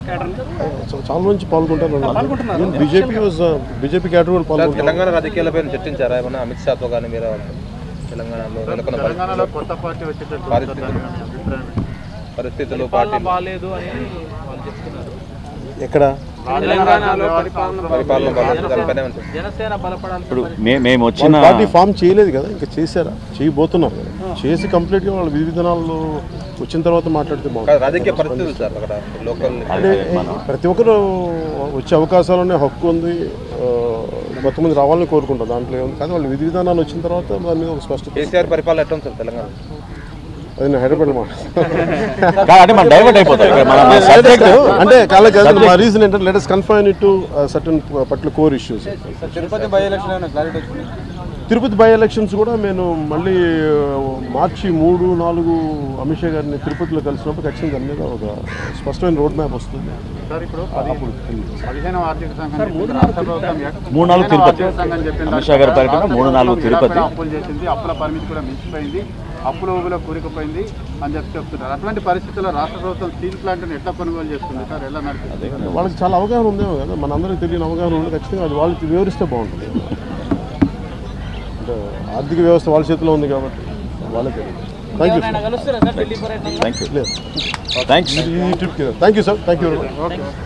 చా- చాలా నుంచి పాల్గొంటారు బీజేపీ బీజేపీ క్యాడర్ కూడా పాల్గొంటారు తెలంగాణ రాజకీయాలపై చర్చించారా ఏమన్నా అమిత్ షాతో కానీ మీరు తెలంగాణలో నెలకొన్న తెలంగాణలో కొత్త పార్టీ వచ్చేటట్టు పరిస్థితులు పరిస్థితులు పార్టీ బాగాలేదు అని వాళ్ళు చెప్తున్నారు ఎక్కడ తెలంగాణలో పరిపాలన పరిపాలన బాగాలేదు, దానిపైనే ఉంటుంది. జనసేన బలపడాలి ఇప్పుడు మే- మేము వాళ్ళు వచ్చిన పార్టీ ఫామ్ చేయలేదు కదా ఇంకా చేశారా చేయబోతున్నారు కదా చేసి కంప్లీట్గా వాళ్ళ విధి విధానాలు వచ్చిన తర్వాత మాట్లాడితే బాగుంటుంది కాదు, రాజకీయ పరిస్థితులు సార్ అక్కడ లోకల్ అంటే ప్రతి ఒక్కరు వచ్చే అవకాశాలనే హక్కు ఉంది ఆ, కొంతమంది రావాలని కోరుకుంటారు దాంట్లో ఏముంది కానీ వాళ్ళు విధి విధానాలు వచ్చిన తర్వాత దాని మీద ఒక స్పష్టత కేసీఆర్ పరిపాలన ఎట్లా ఉంది సార్ తెలంగాణ అది నేను హైదరాబాద్ మాట కాదు, అంటే మనం డైవర్ట్ అయిపోతాం ఇక్కడ మన సబ్జెక్ట్ అంటే కాళ్ళ కాదు మా రీజన్ ఏంటంటే let's confine to certain particular core issues Tirupati by election ఏమైనా క్లారిటీ వచ్చింది తిరుపతి బై ఎలక్షన్స్ కూడా నేను మళ్ళీ ఆ, మార్చి మూడు నాలుగు అమిత్ షా గారిని తిరుపతిలో కలిసినప్పుడు ఖచ్చితంగా దాని మీద ఒక స్పష్టమైన రోడ్ మ్యాప్ వస్తుంది సార్ ఇప్పుడు అప్పుడు పదిహేను ఆర్థిక సంఘం చెప్పింది, రాష్ట్ర ప్రభుత్వం ఎక్- మూడు నాలుగు పదిహేనవ తిరుపతి. ఆర్థిక సంఘం చెప్పింది, అమిత్ షా గారి పర్యటన రాష్ట్ర మూడు నాలుగు ప్రభుత్వం తిరుపతి. నిరాకరణ అప్పులు చేసింది అప్పుల పరిమితి కూడా మించిపోయింది అప్పుల ఊబిలో కూరుకుపోయింది అని చెప్పి చెప్తున్నారు అటువంటి పరిస్థితుల్లో రాష్ట్ర ప్రభుత్వం స్టీల్ ప్లాంట్ని ఎట్లా కొనుగోలు చేస్తుంది సార్ ఎలా నడుస్తుంది వాళ్ళకి చాలా అవగాహన ఉందేమో కదా మన అందరికీ తెలియని అవగాహన ఉంది ఖచ్చితంగా అది వాళ్ళకి వివరిస్తే బాగుంటుంది అంటే ఆర్థిక వ్యవస్థ వాళ్ళ చేతిలో ఉంది కాబట్టి వాళ్ళకే థ్యాంక్ యూ ఆయన కలుస్తారా సార్ ఢిల్లీ పర్యటన థ్యాంక్ యూ లేదు థ్యాంక్స్ ఈ ట్రిప్కి thank you sir thank you very much